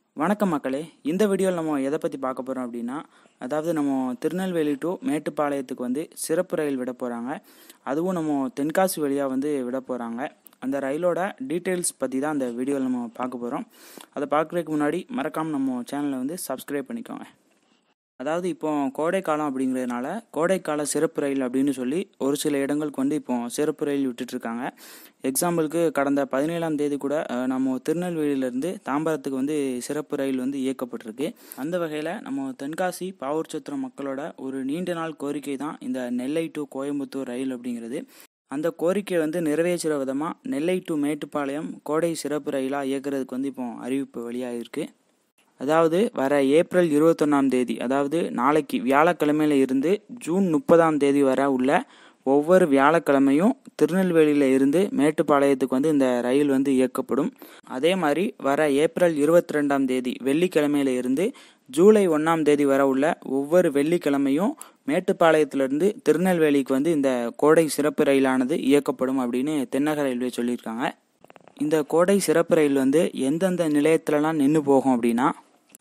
வணக்கம் மக்களே இந்த வீடியோவில் நம்ம எதை பற்றி பார்க்க போகிறோம் அப்படின்னா அதாவது நம்ம திருநெல்வேலி டு மேட்டுப்பாளையத்துக்கு வந்து சிறப்பு ரயில் விட போகிறாங்க அதுவும் நம்ம தென்காசி வழியாக வந்து விட போகிறாங்க அந்த ரயிலோட டீட்டெயில்ஸ் பற்றி தான் அந்த வீடியோவில் நம்ம பார்க்க போகிறோம் அதை பார்க்குறதுக்கு முன்னாடி மறக்காமல் நம்ம சேனலை வந்து சப்ஸ்கிரைப் பண்ணிக்கோங்க அதாவது இப்போ கோடை காலம் அப்படிங்கிறதுனால கோடைக்கால சிறப்பு ரயில் அப்படின்னு சொல்லி ஒரு சில இடங்களுக்கு வந்து இப்போ சிறப்பு ரயில் விட்டுட்ருக்காங்க எக்ஸாம்பிளுக்கு கடந்த பதினேழாம் தேதி கூட அஹ், நம்ம திருநெல்வேலியிலேருந்து தாம்பரத்துக்கு வந்து சிறப்பு ரயில் வந்து இயக்கப்பட்டிருக்கு அந்த வகையில் நம்ம தென்காசி பாவூர் சத்திரம் மக்களோட ஒரு நீண்ட நாள் கோரிக்கை தான் இந்த நெல்லை டு கோயம்புத்தூர் ரயில் அப்படிங்கிறது அந்த கோரிக்கையை வந்து நிறைவேற்றுற விதமாக நெல்லை டு மேட்டுப்பாளையம் கோடை சிறப்பு ரயிலாக இயக்குறதுக்கு வந்து இப்போ அறிவிப்பு வெளியாகிருக்கு அதாவது வர ஏப்ரல் இருபத்தொன்னாம் தேதி அதாவது நாளைக்கு வியாழக்கிழமையில இருந்து ஜூன் முப்பதாம் தேதி வரை உள்ள ஒவ்வொரு வியாழக்கிழமையும் திருநெல்வேலியில இருந்து மேட்டுப்பாளையத்துக்கு வந்து இந்த ரயில் வந்து இயக்கப்படும் அதே மாதிரி வர ஏப்ரல் இருபத்தி ரெண்டாம் தேதி வெள்ளிக்கிழமையில இருந்து ஜூலை ஒன்றாம் தேதி வரை உள்ள ஒவ்வொரு வெள்ளிக்கிழமையும் மேட்டுப்பாளையத்திலிருந்து திருநெல்வேலிக்கு வந்து இந்த கோடை சிறப்பு ரயிலானது இயக்கப்படும் அப்படின்னு தென்னக ரயில்வே சொல்லியிருக்காங்க இந்த கோடை சிறப்பு ரயில் வந்து எந்தெந்த நிலையத்திலலாம் நின்று போகும் அப்படின்னா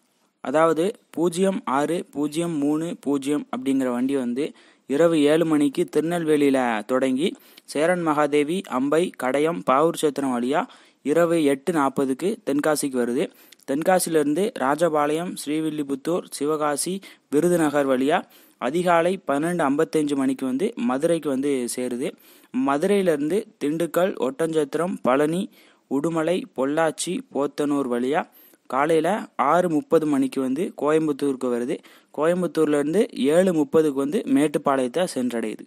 அதாவது பூஜ்ஜியம் ஆறு பூஜ்ஜியம் மூணு பூஜ்ஜியம் அப்படிங்கிற வண்டி வந்து இரவு ஏழு மணிக்கு திருநெல்வேலியில் தொடங்கி சேரன் மகாதேவி அம்பை கடையம் பாவூர் சத்திரம் வழியாக இரவு எட்டு நாற்பதுக்கு தென்காசிக்கு வருது தென்காசியிலிருந்து ராஜபாளையம் ஸ்ரீவில்லிபுத்தூர் சிவகாசி விருதுநகர் வழியாக அதிகாலை பன்னெண்டு ஐம்பத்தஞ்சு மணிக்கு வந்து மதுரைக்கு வந்து சேருது மதுரையிலிருந்து திண்டுக்கல் ஒட்டஞ்சத்திரம் பழனி உடுமலை பொள்ளாச்சி போத்தனூர் வழியாக காலையில் ஆறு முப்பது மணிக்கு வந்து கோயம்புத்தூருக்கு வருது கோயம்புத்தூர்லேருந்து ஏழு முப்பதுக்கு வந்து மேட்டுப்பாளையத்தை சென்றடையுது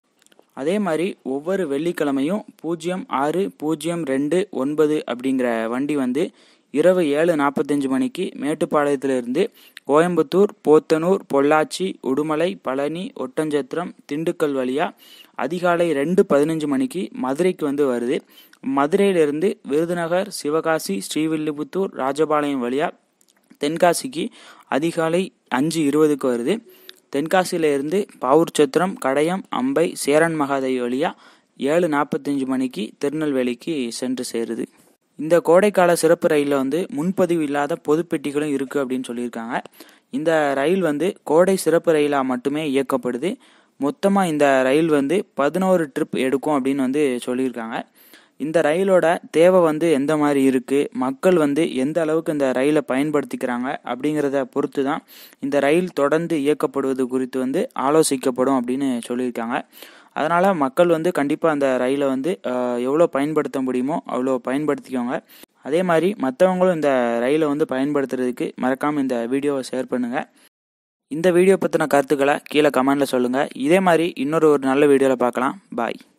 அதே மாதிரி ஒவ்வொரு வெள்ளிக்கிழமையும் பூஜ்ஜியம் ஆறு பூஜ்ஜியம் ரெண்டு ஒன்பது அப்படிங்கிற வண்டி வந்து இரவு ஏழு நாற்பத்தஞ்சு மணிக்கு மேட்டுப்பாளையத்திலிருந்து கோயம்புத்தூர் போத்தனூர் பொள்ளாச்சி உடுமலை பழனி ஒட்டஞ்சத்திரம் திண்டுக்கல் வழியாக அதிகாலை ரெண்டு பதினஞ்சு மணிக்கு மதுரைக்கு வந்து வருது மதுரையிலிருந்து விருதுநகர் சிவகாசி ஸ்ரீவில்லிபுத்தூர் ராஜபாளையம் வழியாக தென்காசிக்கு அதிகாலை அஞ்சு இருபதுக்கு வருது தென்காசியில இருந்து பாவூர் சத்திரம் கடையம் அம்பை சேரன் மகாதேவி வழியாக ஏழு நாற்பத்தஞ்சு மணிக்கு திருநெல்வேலிக்கு சென்று சேருது இந்த கோடைக்கால சிறப்பு ரயிலில் வந்து முன்பதிவு இல்லாத பொதுப்பெட்டிகளும் இருக்குது அப்படின்னு சொல்லியிருக்காங்க இந்த ரயில் வந்து கோடை சிறப்பு ரயிலாக மட்டுமே இயக்கப்படுது மொத்தமாக இந்த ரயில் வந்து பதினோரு ட்ரிப் எடுக்கும் அப்படின்னு வந்து சொல்லியிருக்காங்க இந்த ரயிலோட தேவை வந்து எந்த மாதிரி இருக்குது மக்கள் வந்து எந்த அளவுக்கு இந்த ரயிலை பயன்படுத்திக்கிறாங்க அப்படிங்கிறத பொறுத்து தான் இந்த ரயில் தொடர்ந்து இயக்கப்படுவது குறித்து வந்து ஆலோசிக்கப்படும் அப்படின்னு சொல்லியிருக்காங்க அதனால் மக்கள் வந்து கண்டிப்பாக அந்த ரயிலை வந்து அஹ், எவ்வளோ பயன்படுத்த முடியுமோ அவ்வளோ பயன்படுத்திக்கோங்க அதே மாதிரி மற்றவங்களும் இந்த ரயிலை வந்து பயன்படுத்துறதுக்கு மறக்காமல் இந்த வீடியோவை ஷேர் பண்ணுங்கள் இந்த வீடியோ பற்றின கருத்துக்களை கீழே கமெண்டில் சொல்லுங்கள் இதே மாதிரி இன்னொரு ஒரு நல்ல வீடியோவில் பார்க்கலாம் பாய்